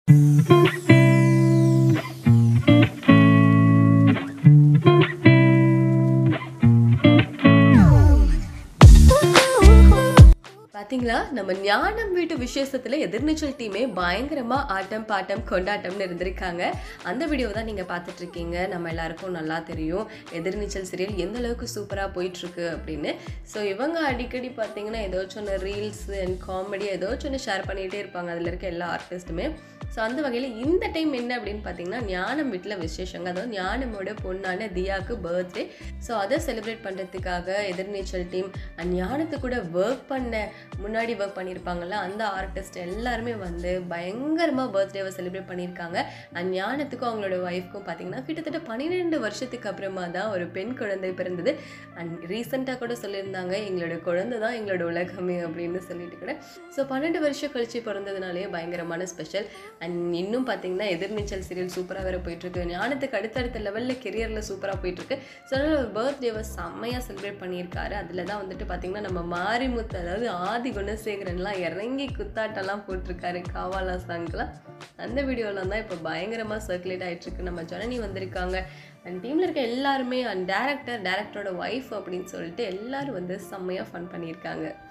பாத்தீங்களா நம்ம ஞானம் வீட்டு விசேஷத்துல எதிர்நீச்சல் டீமே பயங்கரமா ஆட்டம் பாட்டம் கொண்டாட்டம்னு இருந்திருக்காங்க அந்த வீடியோ தான் நீங்க பார்த்துட்டு இருக்கீங்க நம்ம எல்லாருக்கும் நல்லா தெரியும் எதிர்நீச்சல் சீரியல் எந்த அளவுக்கு சூப்பரா போயிட்டு இருக்கு அப்படின்னு ஸோ இவங்க அடிக்கடி பார்த்தீங்கன்னா ஏதாச்சும் ஒன்று ரீல்ஸ் அண்ட் காமெடி ஏதாச்சும் ஒன்று ஷேர் பண்ணிகிட்டே இருப்பாங்க அதில் இருக்க எல்லா ஆர்டிஸ்ட்டுமே ஸோ அந்த வகையில் இந்த டைம் என்ன அப்படின்னு பார்த்தீங்கன்னா ஞானம் வீட்டில் விசேஷங்க அதாவது ஞானமோட பொண்ணான தியாக்கு பர்த்டே ஸோ அதை செலிப்ரேட் பண்ணுறதுக்காக எதிர்நீச்சல் டீம் அண்ட் ஞானத்து கூட ஒர்க் பண்ண முன்னாடி ஒர்க் பண்ணியிருப்பாங்கல்ல அந்த ஆர்டிஸ்ட் எல்லாருமே வந்து பயங்கரமாக பர்த்டேவை செலிப்ரேட் பண்ணியிருக்காங்க அண்ட் ஞானத்துக்கும் அவங்களோட ஒய்ஃப்க்கும் பார்த்தீங்கன்னா கிட்டத்தட்ட பன்னிரெண்டு வருஷத்துக்கு அப்புறமா தான் ஒரு பெண் குழந்தை பிறந்தது அண்ட் ரீசெண்டாக கூட சொல்லியிருந்தாங்க எங்களோட குழந்தை தான் எங்களோட உலகமே அப்படின்னு சொல்லிட்டு கூட ஸோ பன்னெண்டு வருஷம் கழிச்சு பிறந்ததுனாலே பயங்கரமான ஸ்பெஷல் அண்ட் இன்னும் பார்த்தீங்கன்னா எதிர்நீச்சல் சீரியல் சூப்பராக வேறு போயிட்டுருக்கு ஞானத்துக்கு அடுத்தடுத்த லெவலில் கெரியரில் சூப்பராக போயிட்டுருக்கு ஸோ அதனால் ஒரு பர்த்டேவை செம்மையாக செலிப்ரேட் பண்ணியிருக்காரு அதில் தான் வந்துட்டு பார்த்தீங்கன்னா நம்ம மாரிமுத்து அதாவது ஆதி குணசேகரன்லாம் இறங்கி குத்தாட்டம்லாம் போட்டிருக்காரு காவாலா சாங்க்லாம் அந்த வீடியோலாம் தான் இப்போ பயங்கரமாக சர்க்குலேட் ஆகிட்டுருக்கு நம்ம ஜனனி வந்திருக்காங்க அண்ட் டீமில் இருக்க எல்லாருமே அண்ட் டேரக்டர் டேரக்டரோட ஒய்ஃப் அப்படின்னு சொல்லிட்டு எல்லாரும் வந்து செம்மையாக ஃபன் பண்ணியிருக்காங்க